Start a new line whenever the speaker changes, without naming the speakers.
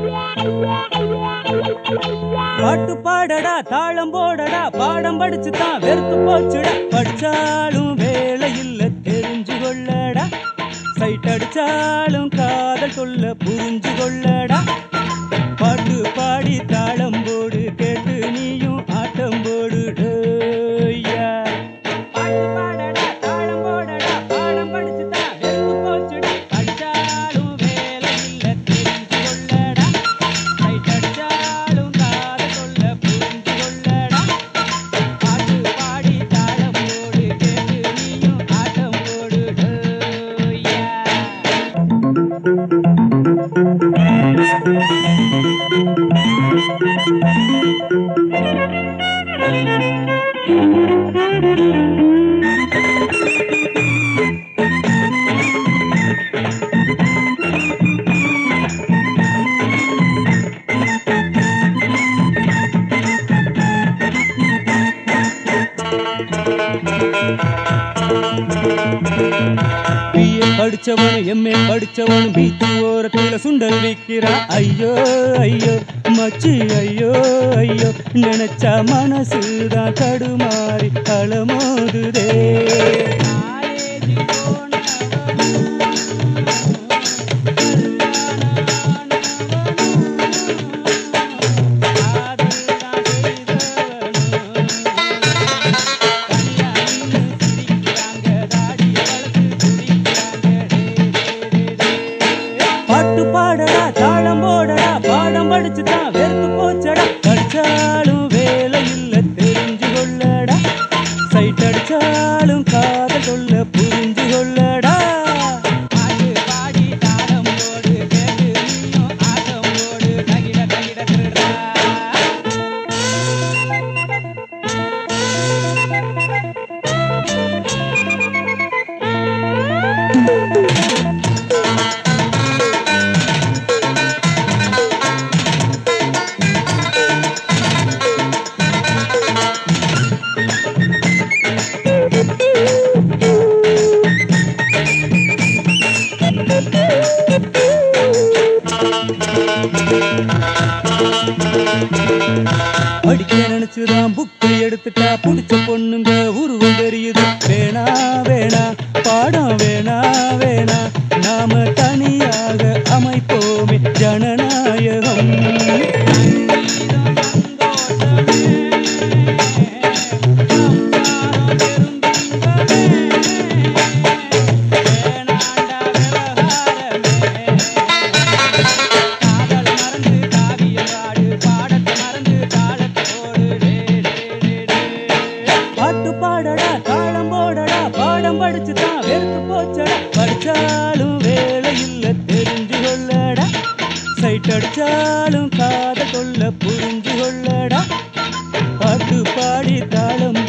பாட்டு பாடடா தாளம் போடடா பாடம் படிச்சு தான் வெறுத்து போச்சுடா படிச்சாலும் வேலை இல்ல தெரிஞ்சு கொள்ளடா சைட் அடிச்சாலும் காதல் சொல்ல புரிஞ்சு கொள்ளடா பாட்டு பாடி தாளம் போடு கேட்டு நீயும் ஆட்டம் போடு டோய்யா. பாட்டு பாடடா, தாளம் போடடா, பாடம் படிச்சு தான் வெறுத்து போச்சுடா. படிச்சாலும் வேலை இல்ல தெரிஞ்சு கொள்ளடா சைட் அடிச்சாலும் காதல் சொல்ல புரிஞ்சு கொள்ளடா பாட்டு பாடி தாளம் போடு கேட்டு நீயும் ஆட்டம் போடு டோய்யா. பிஏ படிச்சவன் எம்ஏ படிச்சவன் பீச்சு ஓரத்துல சுண்டல் விக்கிறா ஐயோ ஐயோ மச்சி ஐயோ ஐயோ நினைச்சா மனசுதான் தடுமாறி களமோதுதே பாட்டு பாடடா தாளம் போடடா பாடம் படிச்சு தான் வெறுத்து போச்சடா படிச்சாலும் வேலை இல்ல தெரிஞ்சு கொள்ளடா சைட் அடிச்சாலும் காதல் சொல்ல புரிஞ்சு கொள்ளடா பாட்டு பாடி தாளம் போடு கேட்டு நீயும் ஆட்டம் போடு தகிட தகிட திருடா படிக்க நினைச்சுதான் புக்கை எடுத்துட்டா புடிச்ச பொண்ணுங்க உருவம் தெரியுது வேணா வேணா பாடம் வேணா வேணா நாம தனியாக அமைப்போமே ஜனநாயகம் பாட்டு பாடடா தாளம் போடடா பாடம் படிச்சு தான் வெறுத்து போச்சடா படிச்சாலும் வேலை இல்ல தெரிஞ்சு கொள்ளடா சைட் அடிச்சாலும் காத கொள்ள புரிஞ்சு கொள்ளடா பாட்டு பாடி தாளம்